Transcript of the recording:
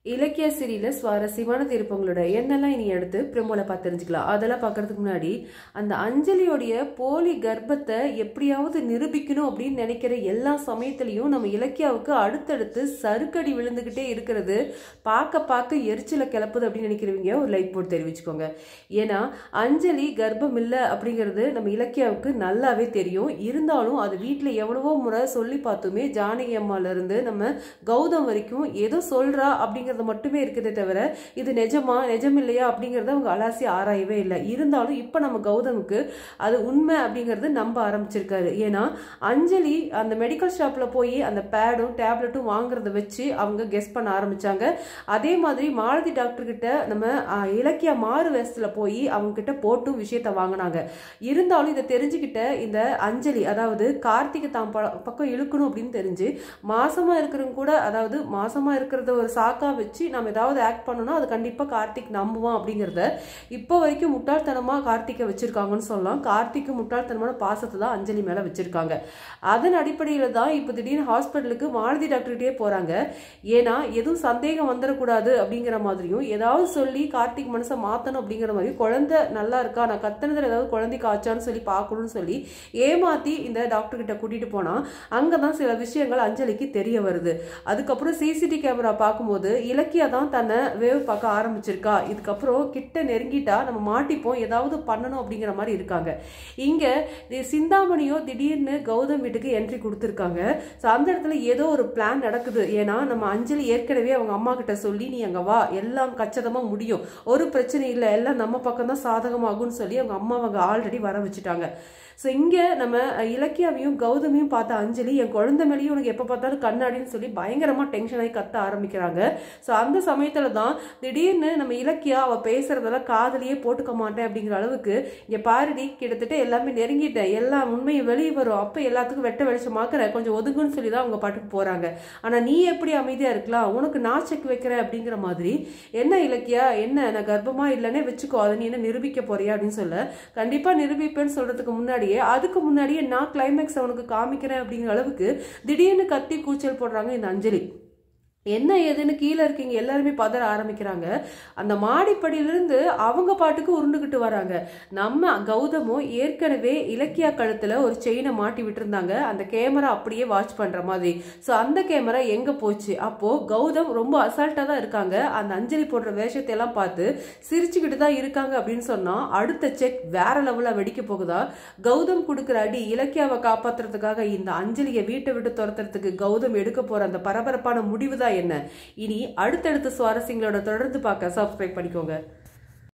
இலக்கிய சிறியில சுவாரஸ்யமான திருப்பங்களோட என்னெல்லாம் இனி எடுத்து பிரமோல பார்த்து தெரிஞ்சுக்கலாம் அதெல்லாம் பார்க்கறதுக்கு முன்னாடி அந்த அஞ்சலியோடைய போலி கர்ப்பத்தை எப்படியாவது நிரூபிக்கணும் அப்படின்னு நினைக்கிற எல்லா சமயத்திலையும் நம்ம இலக்கியாவுக்கு அடுத்தடுத்து சறுக்கடி விழுந்துகிட்டே இருக்கிறது பார்க்க பார்க்க எரிச்சலை கிளப்புது அப்படின்னு நினைக்கிறவங்க ஒரு லைக் போட்டு தெரிவிச்சுக்கோங்க ஏன்னா அஞ்சலி கர்ப்பம் இல்லை அப்படிங்கிறது நம்ம இலக்கியாவுக்கு நல்லாவே தெரியும் இருந்தாலும் அது வீட்டில் எவ்வளவோ முறை சொல்லி பார்த்துமே ஜானகி அம்மால இருந்து நம்ம கௌதம் வரைக்கும் ஏதோ சொல்றா அப்படிங்கிறது மட்டுமே இருக்குதே தவிர இது நிஜமா நிஜம் இல்லையா அப்படிங்கிறத அவங்க அலாசி ஆராயவே இல்லை இருந்தாலும் இப்போ நம்ம கௌதமுக்கு அது உண்மை அப்படிங்கிறது நம்ப ஆரம்பிச்சிருக்காரு ஏன்னா அஞ்சலி அந்த மெடிக்கல் ஷாப்ல போய் அந்த பேடும் டேப்லெட்டும் வாங்குறத வச்சு அவங்க கெஸ் பண்ண ஆரம்பிச்சாங்க அதே மாதிரி மாலதி டாக்டர் கிட்ட நம்ம அஹ், இலக்கிய மாறு வேஷத்துல போய் அவங்க கிட்ட போட்டும் விஷயத்த வாங்கினாங்க இருந்தாலும் இதை தெரிஞ்சுக்கிட்ட இந்த அஞ்சலி அதாவது கார்த்திகை தான் ப- பக்கம் இழுக்கணும் அப்படின்னு தெரிஞ்சு மாசமா இருக்கிறவங்க கூட அதாவது மாசமா இருக்கிறத ஒரு சாக்கா வச்சு நம்ம ஏதாவது ஆக்ட் பண்ணோம்னா அது கண்டிப்பா கார்த்திக் நம்புவான் அப்படிங்கிறத இப்போ வரைக்கும் முட்டாள்தனமா கார்த்திகை வச்சிருக்காங்கன்னு சொல்லலாம் கார்த்திக்கு முட்டாள்தனமான பாசத்தை தான் அஞ்சலி மேல வச்சிருக்காங்க அதன் அடிப்படையில தான் இப்போ திடீர்னு ஹாஸ்பிட்டலுக்கு மாலதி டாக்டர்கிட்டயே போறாங்க ஏன்னா எதுவும் சந்தேகம் வந்துடக்கூடாது அப்படிங்கிற மாதிரியும் ஏதாவது சொல்லி கார்த்திக் மனசை மாத்தணும் அப்படிங்கிற மாதிரி குழந்தை நல்லா இருக்கா நான் கத்தனதுல ஏதாவது குழந்தைக்கு ஆச்சான்னு சொல்லி பார்க்கணும்னு சொல்லி ஏமாத்தி இந்த டாக்டர் கிட்ட கூட்டிட்டு போனா அங்கதான் சில விஷயங்கள் அஞ்சலிக்கு தெரிய வருது அதுக்கப்புறம் சிசிடி கேமரா பார்க்கும்போது இலக்கியா தான் தன்னை வேவ் பார்க்க ஆரம்பிச்சிருக்கா இதுக்கப்புறம் கிட்ட நெருங்கிட்டா நம்ம மாட்டிப்போம் ஏதாவது பண்ணணும் அப்படிங்கிற மாதிரி இருக்காங்க இங்க தி- சிந்தாமணியோ திடீர்னு கௌதம் வீட்டுக்கு என்ட்ரி கொடுத்துருக்காங்க ஸோ அந்த இடத்துல ஏதோ ஒரு பிளான் நடக்குது ஏன்னா நம்ம அஞ்சலி ஏற்கனவே அவங்க அம்மா கிட்ட சொல்லி நீ அங்க வா எல்லாம் கச்சிதமா முடியும் ஒரு பிரச்சனை இல்லை எல்லாம் நம்ம பக்கம் தான் சாதகமாகும்னு சொல்லி அவங்க அம்மா அவங்க ஆல்ரெடி வர வச்சுட்டாங்க ஸோ இங்கே நம்ம அஹ், இலக்கியாவையும் கௌதமியும் பார்த்த அஞ்சலி என் குழந்தை மேலேயும் உனக்கு எப்போ பார்த்தாலும் கண்ணாடின்னு சொல்லி பயங்கரமாக டென்ஷன் ஆகி கத்த ஆரம்பிக்கிறாங்க ஸோ அந்த சமயத்தில் தான் திடீர்னு நம்ம இலக்கியா அவள் பேசுறதெல்லாம் காதலியே போட்டுக்க மாட்டேன் அப்படிங்கிற அளவுக்கு இங்கே பாருடி கிட்டத்தட்ட எல்லாமே நெருங்கிட்டேன் எல்லா உண்மையும் வெளியே வரும் அப்போ எல்லாத்துக்கும் வெட்ட வெளிச்சமாக்குற கொஞ்சம் ஒதுங்குன்னு சொல்லி தான் அவங்க பாட்டுக்கு போகிறாங்க ஆனால் நீ எப்படி அமைதியாக இருக்கலாம் உனக்கு நான் செக் வைக்கிறேன் அப்படிங்கிற மாதிரி என்ன இலக்கியா என்ன நான் கர்ப்பமா இல்லைன்னே வச்சுக்கோ அதை நீ என்ன நிரூபிக்க போறியா அப்படின்னு சொல்ல கண்டிப்பா நிரூபிப்பேன்னு சொல்றதுக்கு முன்னாடியே அதுக்கு முன்னாடியே நான் கிளைமேக்ஸ் அவனுக்கு காமிக்கிறேன் அப்படிங்கிற அளவுக்கு திடீர்னு கத்தி கூச்சல் போடுறாங்க இந்த அஞ்சலி என்ன ஏதுன்னு கீழே இருக்கீங்க எல்லாருமே பதற ஆரம்பிக்கிறாங்க அந்த மாடிப்படியிலிருந்து அவங்க பாட்டுக்கு உருண்டுகிட்டு வராங்க நம்ம கௌதமும் ஏற்கனவே இலக்கியா கழுத்துல ஒரு செயினை மாட்டி விட்டுருந்தாங்க அந்த கேமரா அப்படியே வாட்ச் பண்ற மாதிரி ஸோ அந்த கேமரா எங்க போச்சு அப்போ கௌதம் ரொம்ப அசால்ட்டா தான் இருக்காங்க அந்த அஞ்சலி போடுற வேஷத்தை எல்லாம் பார்த்து சிரிச்சுக்கிட்டு தான் இருக்காங்க அப்படின்னு சொன்னா அடுத்த செக் வேற லெவல்ல வெடிக்க போகுதா கௌதம் கொடுக்குற அடி இலக்கியாவை காப்பாத்துறதுக்காக இந்த அஞ்சலியை வீட்டை விட்டு துரத்துறதுக்கு கௌதம் எடுக்க போற அந்த பரபரப்பான முடிவு தான் என்ன இனி அடுத்தடுத்த சுவாரஸ்யங்களோட தொடர்ந்து பார்க்க சப்ஸ்கிரைப் பண்ணிக்கோங்க